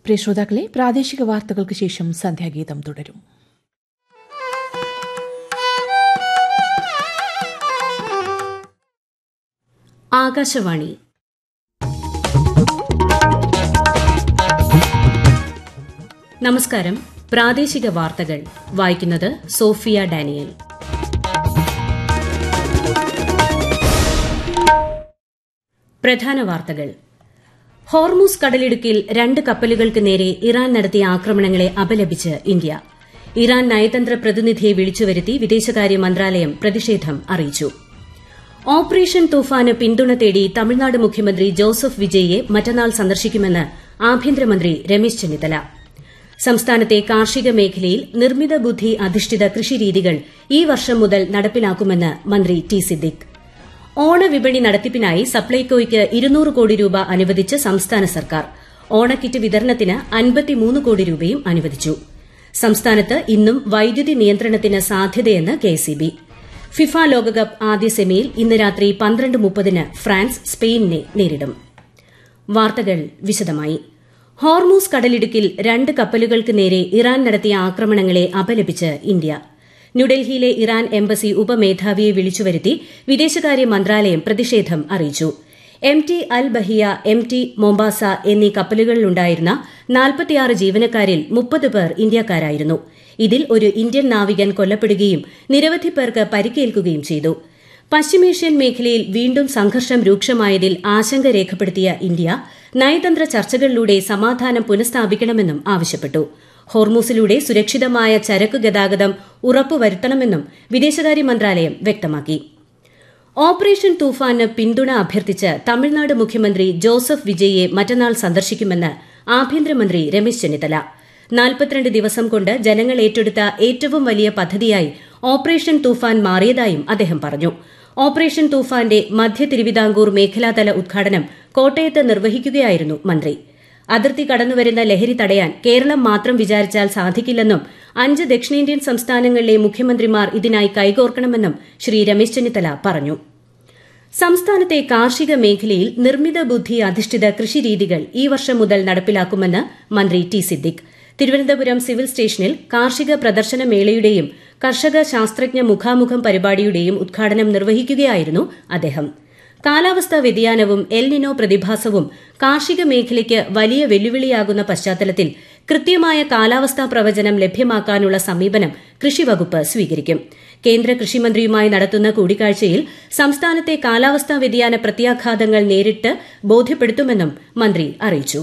പ്രിയ ശ്രോതാക്കളെ പ്രാദേശിക വാർത്തകൾക്ക് ശേഷം സന്ധ്യാഗീതം തുടരും ആകാശവാണി നമസ്കാരം പ്രാദേശിക വാർത്തകൾ വായിക്കുന്നത് സോഫിയ ഡാനിയൽ പ്രധാന വാർത്തകൾ ഹോർമൂസ് കടലിടുക്കിൽ രണ്ട് കപ്പലുകൾക്ക് നേരെ ഇറാൻ നടത്തിയ ആക്രമണങ്ങളെ അപലപിച്ച് ഇന്ത്യ ഇറാൻ നയതന്ത്ര പ്രതിനിധിയെ വിളിച്ചുവരുത്തി വിദേശകാര്യ മന്ത്രാലയം പ്രതിഷേധം അറിയിച്ചു ഓപ്പറേഷൻ തൂഫാന് പിന്തുണ തേടി തമിഴ്നാട് മുഖ്യമന്ത്രി ജോസഫ് വിജയിയെ മറ്റന്നാൾ സന്ദർശിക്കുമെന്ന് ആഭ്യന്തരമന്ത്രി രമേശ് ചെന്നിത്തല സംസ്ഥാനത്തെ കാർഷിക മേഖലയിൽ നിർമ്മിത ബുദ്ധി അധിഷ്ഠിത കൃഷിരീതികൾ ഈ വർഷം മുതൽ നടപ്പിലാക്കുമെന്ന് മന്ത്രി ടി സിദ്ദിഖ് ഓണവിപണി നടത്തിപ്പിനായി സപ്ലൈകോയ്ക്ക് ഇരുന്നൂറ് കോടി രൂപ അനുവദിച്ച് സംസ്ഥാന സർക്കാർ ഓണക്കിറ്റ് വിതരണത്തിന് അൻപത്തിമൂന്ന് കോടി രൂപയും അനുവദിച്ചു സംസ്ഥാനത്ത് ഇന്നും വൈദ്യുതി നിയന്ത്രണത്തിന് സാധ്യതയെന്ന് കെഎസ്ഇബി ഫിഫ ലോകകപ്പ് ആദ്യ സെമിയിൽ ഇന്ന് രാത്രി പന്ത്രണ്ട് മുപ്പതിന് ഫ്രാൻസ് സ്പെയിനിനെ നേരിടും വാർത്തകൾ വിശദമായി ഹോർമൂസ് കടലിടുക്കിൽ രണ്ട് കപ്പലുകൾക്ക് നേരെ ഇറാൻ നടത്തിയ ആക്രമണങ്ങളെ അപലപിച്ച് ഇന്ത്യ ന്യൂഡൽഹിയിലെ ഇറാൻ എംബസി ഉപമേധാവിയെ വിളിച്ചുവരുത്തി വിദേശകാര്യ മന്ത്രാലയം പ്രതിഷേധം അറിയിച്ചു M T Al Bahia M T Mombasa എന്നീ കപ്പലുകളിലുണ്ടായിരുന്ന നാൽപ്പത്തിയാറ് ജീവനക്കാരിൽ മുപ്പത് പേർ ഇന്ത്യക്കാരായിരുന്നു ഇതിൽ ഒരു ഇന്ത്യൻ നാവികൻ കൊല്ലപ്പെടുകയും നിരവധി പേർക്ക് പരിക്കേൽക്കുകയും ചെയ്തു പശ്ചിമേഷ്യൻ മേഖലയിൽ വീണ്ടും സംഘർഷം രൂക്ഷമായതിൽ ആശങ്ക രേഖപ്പെടുത്തിയ ഇന്ത്യ നയതന്ത്ര ചർച്ചകളിലൂടെ സമാധാനം പുനഃസ്ഥാപിക്കണമെന്നും ആവശ്യപ്പെട്ടു ഹോർമൂസിലൂടെ സുരക്ഷിതമായ ചരക്കു ഗതാഗതം ഉറപ്പുവരുത്തണമെന്നും വിദേശകാര്യ മന്ത്രാലയം വ്യക്തമാക്കി ഓപ്പറേഷൻ തൂഫാന് പിന്തുണ അഭ്യർത്ഥിച്ച് തമിഴ്നാട് മുഖ്യമന്ത്രി ജോസഫ് വിജയിയെ മറ്റന്നാൾ സന്ദർശിക്കുമെന്ന് ആഭ്യന്തരമന്ത്രി രമേശ് ചെന്നിത്തല നാൽപ്പത്തിരണ്ട് ദിവസം കൊണ്ട് ജനങ്ങൾ ഏറ്റെടുത്ത ഏറ്റവും വലിയ പദ്ധതിയായി ഓപ്പറേഷൻ തൂഫാൻ മാറിയതായും അദ്ദേഹം പറഞ്ഞു ഓപ്പറേഷൻ തൂഫാന്റെ മധ്യ തിരുവിതാംകൂർ മേഖലാതല ഉദ്ഘാടനം കോട്ടയത്ത് നിർവഹിക്കുകയായിരുന്നു മന്ത്രി അതിർത്തി കടന്നുവരുന്ന ലഹരി തടയാൻ കേരളം മാത്രം വിചാരിച്ചാൽ സാധിക്കില്ലെന്നും അഞ്ച് ദക്ഷിണേന്ത്യൻ സംസ്ഥാനങ്ങളിലെ മുഖ്യമന്ത്രിമാർ ഇതിനായി കൈകോർക്കണമെന്നും ശ്രീ രമേശ് ചെന്നിത്തല പറഞ്ഞു സംസ്ഥാനത്തെ കാർഷിക മേഖലയിൽ നിർമ്മിത ബുദ്ധി അധിഷ്ഠിത കൃഷിരീതികൾ ഈ വർഷം മുതൽ നടപ്പിലാക്കുമെന്ന് മന്ത്രി ടി സിദ്ദിഖ് തിരുവനന്തപുരം സിവിൽ സ്റ്റേഷനിൽ കാർഷിക പ്രദർശന മേളയുടെയും കർഷക ശാസ്ത്രജ്ഞ മുഖാമുഖം പരിപാടിയുടെയും ഉദ്ഘാടനം നിർവഹിക്കുകയായിരുന്നു അദ്ദേഹം കാലാവസ്ഥാ വ്യതിയാനവും എൽ നിനോ പ്രതിഭാസവും കാർഷിക മേഖലയ്ക്ക് വലിയ വെല്ലുവിളിയാകുന്ന പശ്ചാത്തലത്തിൽ കൃത്യമായ കാലാവസ്ഥാ പ്രവചനം ലഭ്യമാക്കാനുള്ള സമീപനം കൃഷിവകുപ്പ് സ്വീകരിക്കും കേന്ദ്ര കൃഷിമന്ത്രിയുമായി നടത്തുന്ന കൂടിക്കാഴ്ചയിൽ സംസ്ഥാനത്തെ കാലാവസ്ഥാ വ്യതിയാന പ്രത്യാഘാതങ്ങൾ നേരിട്ട് ബോധ്യപ്പെടുത്തുമെന്നും മന്ത്രി അറിയിച്ചു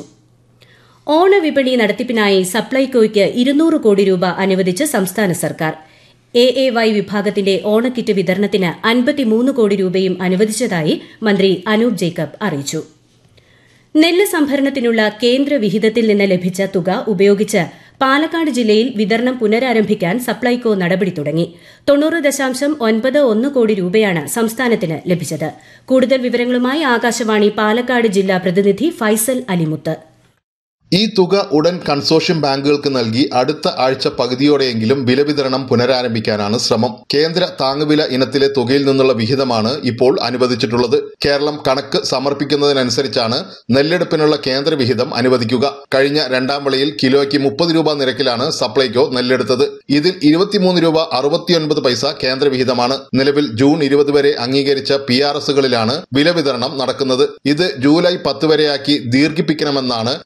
ഓണവിപണി നടത്തിപ്പിനായി സപ്ലൈകോയ്ക്ക് ഇരുന്നൂറ് കോടി രൂപ അനുവദിച്ച് സംസ്ഥാന സർക്കാർ എ എ വൈ വിഭാഗത്തിന്റെ ഓണക്കിറ്റ് വിതരണത്തിന് അൻപത്തിമൂന്ന് കോടി രൂപയും അനുവദിച്ചതായി മന്ത്രി അനൂപ് ജേക്കബ് അറിയിച്ചു നെല്ല് സംഭരണത്തിനുള്ള കേന്ദ്ര വിഹിതത്തിൽ നിന്ന് ലഭിച്ച തുക ഉപയോഗിച്ച് പാലക്കാട് ജില്ലയിൽ വിതരണം പുനരാരംഭിക്കാൻ സപ്ലൈകോ നടപടി തുടങ്ങി തൊണ്ണൂറ് ദശാംശം ഒൻപത് ഒന്ന് കോടി രൂപയാണ് സംസ്ഥാനത്തിന് ലഭിച്ചത് കൂടുതൽ വിവരങ്ങളുമായി ആകാശവാണി പാലക്കാട് ജില്ലാ പ്രതിനിധി ഫൈസൽ അലിമുത്ത് ഈ തുക ഉടൻ കൺസോഷ്യം ബാങ്കുകൾക്ക് നൽകി അടുത്ത ആഴ്ച പകുതിയോടെയെങ്കിലും വില വിതരണം പുനരാരംഭിക്കാനാണ് ശ്രമം കേന്ദ്ര താങ്ങുവില ഇനത്തിലെ തുകയിൽ നിന്നുള്ള വിഹിതമാണ് ഇപ്പോൾ അനുവദിച്ചിട്ടുള്ളത് കേരളം കണക്ക് സമർപ്പിക്കുന്നതിനനുസരിച്ചാണ് നെല്ലെടുപ്പിനുള്ള കേന്ദ്ര വിഹിതം അനുവദിക്കുക കഴിഞ്ഞ രണ്ടാം വിളയിൽ കിലോയ്ക്ക് മുപ്പത് രൂപ നിരക്കിലാണ് സപ്ലൈകോ നെല്ലെടുത്തത് ഇതിൽ ഇരുപത്തിമൂന്ന് രൂപ അറുപത്തിയൊൻപത് പൈസ കേന്ദ്ര വിഹിതമാണ് നിലവിൽ ജൂൺ ഇരുപത് വരെ അംഗീകരിച്ച പി ആർ എസുകളിലാണ് വില വിതരണം നടക്കുന്നത് ഇത് ജൂലൈ പത്ത് വരെയാക്കി ദീർഘിപ്പിക്കണമെന്നാണ്